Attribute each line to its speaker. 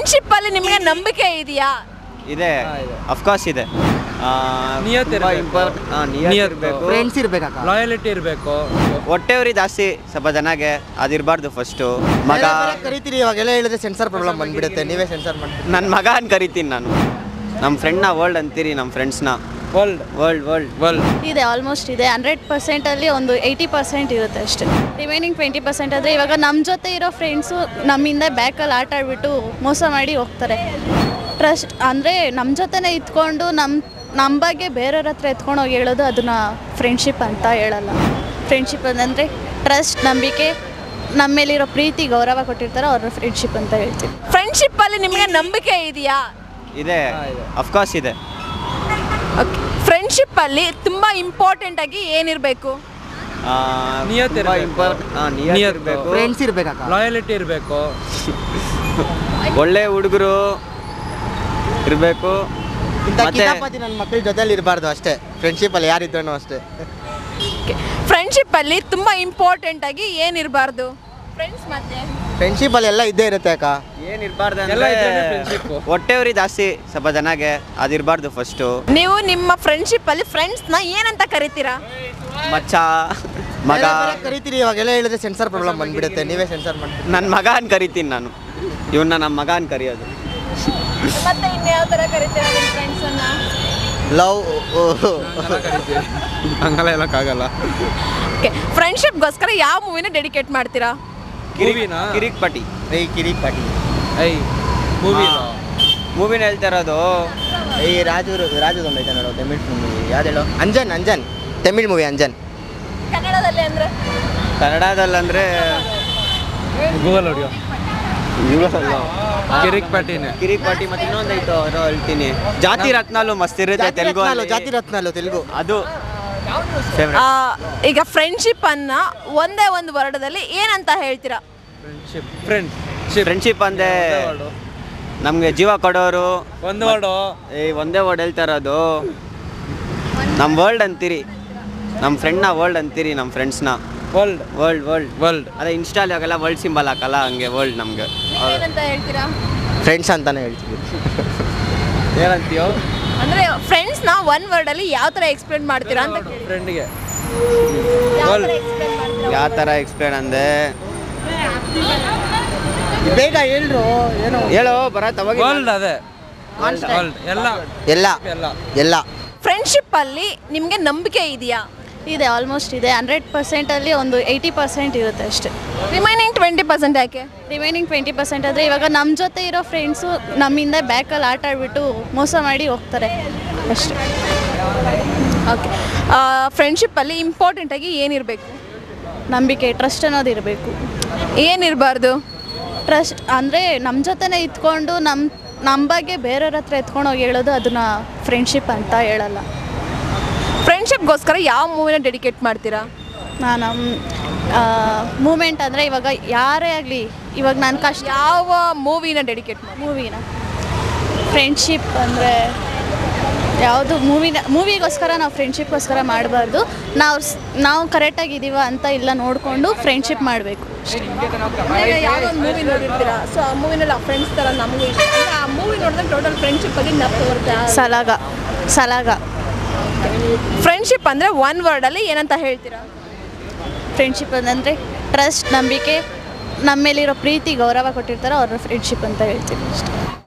Speaker 1: Friendship ಅಲ್ಲಿ ನಿಮಗೆ ನಂಬಿಕೆ ಇದೆಯಾ
Speaker 2: ಇದೆ ಅಫ್ಕೋರ್ಸ್ ಇದೆ ಆ,
Speaker 3: ನಿಯತ್
Speaker 2: ತುಂಬಾ
Speaker 3: ಇರ್ಬೇಕು.
Speaker 2: ಇಂಪಾರ್ಟ್ ಆ, ನಿಯತ್
Speaker 3: ನಿಯತ್ತು.
Speaker 2: ಇರ್ಬೇಕು
Speaker 4: ಫ್ರೆಂಡ್ಸ್ ಇರ್ಬೇಕಕ್ಕ
Speaker 3: ಲಾಯಲಿಟಿ ಇರಬೇಕು
Speaker 2: ಹೊಟ್ಟೆವ್ರಿ ಜಾಸ್ತಿ ಸ್ವಲ್ಪ ಜನಗೆ ಅದಿರಬಾರ್ದು ಫಸ್ಟು ಮಗ
Speaker 4: ಕರಿತೀರಿ ಇವಾಗೆಲ್ಲ ಹೇಳಿದ್ರೆ ಸೆನ್ಸರ್ ಪ್ರಾಬ್ಲಮ್ ಬಂದ್ಬಿಡುತ್ತೆ ನೀವೇ ಸೆನ್ಸರ್ ಮಾಡ್ತೀರಿ
Speaker 2: ನನ್ನ ಮಗ ಅಂತ ಕರಿತೀನಿ ನಾನು ನಮ್ಮ ಫ್ರೆಂಡ್ನ ವರ್ಲ್ಡ್ ಅಂತೀರಿ ನಮ್ಮ ಫ್ರೆಂಡ್ಸ್ನ
Speaker 3: ವರ್ಲ್ಡ್
Speaker 2: ವರ್ಲ್ಡ್ ವರ್ಲ್ಡ್
Speaker 3: ವರ್ಲ್ಡ್
Speaker 5: ಇದೆ ಆಲ್ಮೋಸ್ಟ್ ಇದೆ ಹಂಡ್ರೆಡ್ ಪರ್ಸೆಂಟಲ್ಲಿ ಒಂದು ಏಯ್ಟಿ ಪರ್ಸೆಂಟ್ ಇರುತ್ತೆ ಅಷ್ಟೇ ರಿಮೈನಿಂಗ್ ಟ್ವೆಂಟಿ ಪರ್ಸೆಂಟ್ ಆದರೆ ಇವಾಗ ನಮ್ಮ ಜೊತೆ ಇರೋ ಫ್ರೆಂಡ್ಸು ನಮ್ಮಿಂದ ಬ್ಯಾಕಲ್ಲಿ ಆಟ ಆಡ್ಬಿಟ್ಟು ಮೋಸ ಮಾಡಿ ಹೋಗ್ತಾರೆ ಟ್ರಸ್ಟ್ ಅಂದರೆ ನಮ್ಮ ಜೊತೆನೇ ಇತ್ಕೊಂಡು ನಮ್ಮ ನಮ್ಮ ಬಗ್ಗೆ ಬೇರೆಯವ್ರ ಹತ್ರ ಎತ್ಕೊಂಡು ಹೋಗಿ ಹೇಳೋದು ಅದನ್ನ ಫ್ರೆಂಡ್ಶಿಪ್ ಅಂತ ಹೇಳಲ್ಲ ಫ್ರೆಂಡ್ಶಿಪ್ ಅಂದರೆ ಟ್ರಸ್ಟ್ ನಂಬಿಕೆ ನಮ್ಮ ಮೇಲಿರೋ ಪ್ರೀತಿ ಗೌರವ ಕೊಟ್ಟಿರ್ತಾರೋ ಅವ್ರ ಫ್ರೆಂಡ್ಶಿಪ್ ಅಂತ ಹೇಳ್ತೀವಿ
Speaker 1: ಫ್ರೆಂಡ್ಶಿಪ್ ಅಲ್ಲಿ ನಿಮಗೆ ನಂಬಿಕೆ ಇದೆಯಾ
Speaker 2: ಇದೆ ಅಫ್ಕೋರ್ಸ್ ಇದೆ
Speaker 1: ಫ್ರೆಂಡ್ಶಿಪ್ ಅಲ್ಲಿ ತುಂಬಾ ಇಂಪಾರ್ಟೆಂಟ್ ಆಗಿ ಏನಿರಬೇಕು
Speaker 2: ಆ,
Speaker 3: ನಿಯತ್
Speaker 2: ತುಂಬಾ
Speaker 3: ಇರ್ಬೇಕು.
Speaker 2: ಇಂಪಾರ್ಟ್ ಆ, ನಿಯತ್
Speaker 3: ನಿಯತ್ತು.
Speaker 2: ಇರ್ಬೇಕು
Speaker 4: ಫ್ರೆಂಡ್ಸ್ ಇರ್ಬೇಕಕ್ಕ
Speaker 3: ಲಾಯಲಿಟಿ ಇರಬೇಕು
Speaker 2: ಒಳ್ಳೆ ಹುಡುಗರು ಇರಬೇಕು
Speaker 4: ಇಂಥ
Speaker 2: ಮತ್ತೆ
Speaker 4: ಕಿತಾಪತಿ ನನ್ನ ಮಕ್ಕಳ ಜೊತೆಲಿ ಇರಬಾರ್ದು ಅಷ್ಟೇ ಫ್ರೆಂಡ್ಶಿಪ್ಪಲ್ಲಿ ಯಾರಿದ್ರೂ ಅಷ್ಟೇ
Speaker 1: ಫ್ರೆಂಡ್ಶಿಪ್ ಅಲ್ಲಿ ತುಂಬಾ ಇಂಪಾರ್ಟೆಂಟ್ ಆಗಿ ಏನಿರಬಾರ್ದು ಫ್ರೆಂಡ್ಸ್ ಮತ್ತೆ
Speaker 4: ಫ್ರೆಂಡ್ಶಿಪ್ಪಲ್ಲಿ ಎಲ್ಲ ಇದ್ದೇ ಇರುತ್ತೆ ಅಕ್ಕ
Speaker 2: ಏನಿರಬಾರ್ದು
Speaker 3: ಎಲ್ಲ
Speaker 2: ಅಂದ್ರೆ
Speaker 3: ಇದ್ರೇನೆ friendship.
Speaker 2: ಹೊಟ್ಟೆವ್ರಿ ಜಾಸ್ತಿ ಸ್ವಲ್ಪ ಜನಗೆ ಅದಿರಬಾರ್ದು ಫಸ್ಟು
Speaker 1: ನೀವು ನಿಮ್ಮ ಫ್ರೆಂಡ್ಶಿಪ್ ಅಲ್ಲಿ ಫ್ರೆಂಡ್ಸ್ ನ ಏನಂತ ಕರಿತೀರಾ
Speaker 2: ಮಚ್ಚ ಮಗ
Speaker 4: ಕರಿತೀರಿ ಇವಾಗೆಲ್ಲ ಹೇಳಿದ್ರೆ ಸೆನ್ಸರ್ ಪ್ರಾಬ್ಲಮ್ ಬಂದ್ಬಿಡುತ್ತೆ ನೀವೇ ಸೆನ್ಸರ್ ಮಾಡ್ತೀರಿ
Speaker 2: ನನ್ನ ಮಗ ಅಂತ ಕರಿತೀನಿ ನಾನು ಇವನ್ನ ನಮ್ಮ ಮಗ ಅಂತ ಕರೆಯೋದು
Speaker 1: ಮತ್ತೆ ಇನ್ಯಾವ ತರ ಕರಿತೀರಾ ನಿಮ್ಮ ಫ್ರೆಂಡ್ಸ್ ಅನ್ನ
Speaker 4: ಲವ್
Speaker 3: ಹಂಗೆಲ್ಲ ಹೇಳಕ್ಕಾಗಲ್ಲ
Speaker 1: ಓಕೆ ಫ್ರೆಂಡ್ಶಿಪ್ಗೋಸ್ಕರ ಯಾವ ಮೂವಿನ ಡೆಡಿಕೇಟ್ ಮಾಡ್ತೀರಾ
Speaker 3: ಮೂವಿನಾ
Speaker 2: ಕಿರಿಕ್ ಪಟ್ಟಿ
Speaker 4: ಏಯ್ ಕಿರಿಕ್ ಪಾಟಿ
Speaker 3: ಐ ಮೂವಿ
Speaker 2: ಮೂವಿನ ಹೇಳ್ತಾ ಇರೋದು
Speaker 4: ಏಯ್ ರಾಜು ರಾಜು ಐತೆ ನೋಡೋ ತಮಿಳ್ ಮೂವಿ ಯಾವ್ದು ಹೇಳೋ ಅಂಜನ್ ಅಂಜನ್ ತಮಿಳ್ ಮೂವಿ ಅಂಜನ್
Speaker 1: ಕನ್ನಡದಲ್ಲಿ ಅಂದ್ರೆ
Speaker 2: ಕನ್ನಡದಲ್ಲಂದ್ರೆ
Speaker 3: ಗೂಗಲ್ ಹೊಡಿಯೋ ಕಿರಿಕ್ ಪಾಟಿನೇ
Speaker 2: ಕಿರಿಕ್ ಪಾಟಿ ಮತ್ತೆ ಇನ್ನೊಂದು ಐತೋ ಏನೋ ಹೇಳ್ತೀನಿ ಜಾತಿ ರತ್ನಾಲು ಮಸ್ತ್ ಇರುತ್ತೆ
Speaker 4: ಜಾತಿ
Speaker 2: ತೆಲುಗು
Speaker 4: ರತ್ನಾಲು ಜಾತಿ ರತ್ನಾಲು ತೆಲುಗು
Speaker 2: ಅದು
Speaker 1: ಆ, ಈಗ ಫ್ರೆಂಡ್ಶಿಪ್ ಅನ್ನ ಒಂದೇ ಒಂದು ವರ್ಡದಲ್ಲಿ ಏನಂತ ಹೇಳ್ತೀರಾ
Speaker 3: ಫ್ರೆಂಡ್ಶಿಪ್ ಫ್ರೆಂಡ್
Speaker 2: ಫ್ರೆಂಡ್ಶಿಪ್ ಅಂದ್ರೆ ನಮಗೆ ಜೀವ ಕೊಡೋರು
Speaker 3: ಒಂದು ವರ್ಡು
Speaker 2: ಏ ಒಂದೇ ವರ್ಡ್ ಹೇಳ್ತಾ ಇರೋದು ನಮ್ಮ ವರ್ಲ್ಡ್ ಅಂತೀರಿ ನಮ್ಮ ಫ್ರೆಂಡ್ನ ವರ್ಲ್ಡ್ ಅಂತೀರಿ ನಮ್ಮ ಫ್ರೆಂಡ್ಸ್ನ
Speaker 3: ವರ್ಲ್ಡ್
Speaker 2: ವರ್ಲ್ಡ್ ವರ್ಲ್ಡ್
Speaker 3: ವರ್ಲ್ಡ್
Speaker 2: ಅದೇ ಇನ್ಸ್ಟಾಲ್ ಇವಾಗೆಲ್ಲ ವರ್ಲ್ಡ್ ಸಿಂಬಲ್ ಹಾಕಲ್ಲ ಹಂಗೆ ವರ್ಲ್ಡ್ ನಮಗೆ
Speaker 1: ಏನಂತ ಹೇಳ್ತೀರಾ
Speaker 4: ಫ್ರೆಂಡ್ಸ್ ಅಂತಾನೆ ಹೇಳ್ತೀವಿ
Speaker 2: ಏನಂತೀಯೋ
Speaker 1: ಅಂದ್ರೆ ಫ್ರೆಂಡ್ಸ್ ನ ಒನ್ ವರ್ಡ್ ಅಲ್ಲಿ ಯಾವ ತರ ಎಕ್ಸ್ಪ್ಲೇನ್ ಮಾಡ್ತೀರಾ ಅಂತ ಕೇಳಿ.
Speaker 3: ಫ್ರೆಂಡ್ಗೆ
Speaker 1: ಯಾವ ತರ
Speaker 3: World.
Speaker 1: explain ಮಾಡ್ತೀರಾ?
Speaker 2: ಯಾವ ಥರ ಎಕ್ಸ್ಪ್ಲೇನ್ ಅಂದೆ
Speaker 4: ಬೇಗ ಹೇಳ್ರು ಏನೋ
Speaker 2: ಹೇಳೋ ಬರ ತವಾಗ
Speaker 3: ವರ್ಲ್ಡ್ ಅದೇ ವರ್ಲ್ಡ್ ಎಲ್ಲ
Speaker 4: ಎಲ್ಲ
Speaker 3: ಎಲ್ಲ
Speaker 4: ಎಲ್ಲ
Speaker 1: ಫ್ರೆಂಡ್ಶಿಪ್ ಅಲ್ಲಿ ನಿಮ್ಗೆ ನಂಬಿಕೆ ಇದೆಯಾ
Speaker 5: ಇದೆ ಆಲ್ಮೋಸ್ಟ್ ಇದೆ ಹಂಡ್ರೆಡ್ ಪರ್ಸೆಂಟಲ್ಲಿ ಒಂದು ಏಯ್ಟಿ ಪರ್ಸೆಂಟ್ ಇರುತ್ತೆ ಅಷ್ಟೇ
Speaker 1: ರಿಮೈನಿಂಗ್ ಟ್ವೆಂಟಿ ಪರ್ಸೆಂಟ್ ಯಾಕೆ
Speaker 5: ರಿಮೈನಿಂಗ್ ಟ್ವೆಂಟಿ ಪರ್ಸೆಂಟ್ ಆದರೆ ಇವಾಗ ನಮ್ಮ ಜೊತೆ ಇರೋ ಫ್ರೆಂಡ್ಸು ನಮ್ಮಿಂದ ಬ್ಯಾಕಲ್ಲಿ ಆಟ ಆಡ್ಬಿಟ್ಟು ಮೋಸ ಮಾಡಿ ಹೋಗ್ತಾರೆ ಅಷ್ಟೇ
Speaker 1: ಓಕೆ ಫ್ರೆಂಡ್ಶಿಪ್ ಅಲ್ಲಿ ಇಂಪಾರ್ಟೆಂಟ್ ಆಗಿ ಏನಿರಬೇಕು
Speaker 5: ನಂಬಿಕೆ ಟ್ರಸ್ಟ್ ಅನ್ನೋದು ಇರಬೇಕು
Speaker 1: ಏನಿರಬಾರ್ದು
Speaker 5: ಟ್ರಸ್ಟ್ ಅಂದರೆ ನಮ್ಮ ಜೊತೆನೇ ಇತ್ಕೊಂಡು ನಮ್ಮ ನಮ್ಮ ಬಗ್ಗೆ ಬೇರೆಯವ್ರ ಹತ್ರ ಎತ್ಕೊಂಡು ಹೋಗಿ ಹೇಳೋದು ಅದನ್ನ ಫ್ರೆಂಡ್ಶಿಪ್ ಅಂತ ಹೇಳಲ್ಲ
Speaker 1: ಫ್ರೆಂಡ್ಶಿಪ್ಗೋಸ್ಕರ ಯಾವ ಮೂವಿನ ಡೆಡಿಕೇಟ್ ಮಾಡ್ತೀರಾ
Speaker 5: ನಾನು ಮೂಮೆಂಟ್ ಅಂದರೆ ಇವಾಗ ಯಾರೇ ಆಗಲಿ ಇವಾಗ ನಾನು ಕಷ್ಟ
Speaker 1: ಯಾವ ಮೂವಿನ ಡೆಡಿಕೇಟ್ ಮಾಡಿ
Speaker 5: ಮೂವಿನ ಫ್ರೆಂಡ್ಶಿಪ್ ಅಂದರೆ ಯಾವುದು ಮೂವಿನ ಮೂವಿಗೋಸ್ಕರ ನಾವು ಫ್ರೆಂಡ್ಶಿಪ್ಗೋಸ್ಕರ ಮಾಡಬಾರ್ದು ನಾವು ಸ್- ನಾವು ಕರೆಕ್ಟಾಗಿದ್ದೀವ ಅಂತ ಇಲ್ಲ ನೋಡಿಕೊಂಡು ಫ್ರೆಂಡ್ಶಿಪ್ ಮಾಡಬೇಕು
Speaker 1: ಯಾವುದೋ ಒಂದು ಮೂವಿ ನೋಡಿರ್ತೀರಾ ಸೊ ಆ ಮೂವಿನಲ್ಲಿ ಆ ಫ್ರೆಂಡ್ಸ್ ಥರ ನಮಗೂ ಇಷ್ಟ ಅಂದ್ರೆ ಆ ಮೂವಿ ನೋಡಿದ್ರೆ ಟೋಟಲ್ ಫ್ರೆಂಡ್ಶಿಪ್ ಬಗ್ಗೆ ನಪ್ಪು ಬರುತ್ತೆ
Speaker 5: ಸಲಾಗ ಸಲಾಗ
Speaker 1: ಫ್ರೆಂಡ್ಶಿಪ್ ಅಂದರೆ ಒನ್ ವರ್ಡಲ್ಲಿ ಏನಂತ ಹೇಳ್ತೀರಾ
Speaker 5: ಫ್ರೆಂಡ್ಶಿಪ್ ಅಂದರೆ ಟ್ರಸ್ಟ್ ನಂಬಿಕೆ ನಮ್ಮ ಮೇಲಿರೋ ಪ್ರೀತಿ ಗೌರವ ಕೊಟ್ಟಿರ್ತಾರೋ ಅವ್ರ ಫ್ರೆಂಡ್ಶಿಪ್ ಅಂತ ಹೇಳ್ತೀವಿ ಅಷ್ಟೇ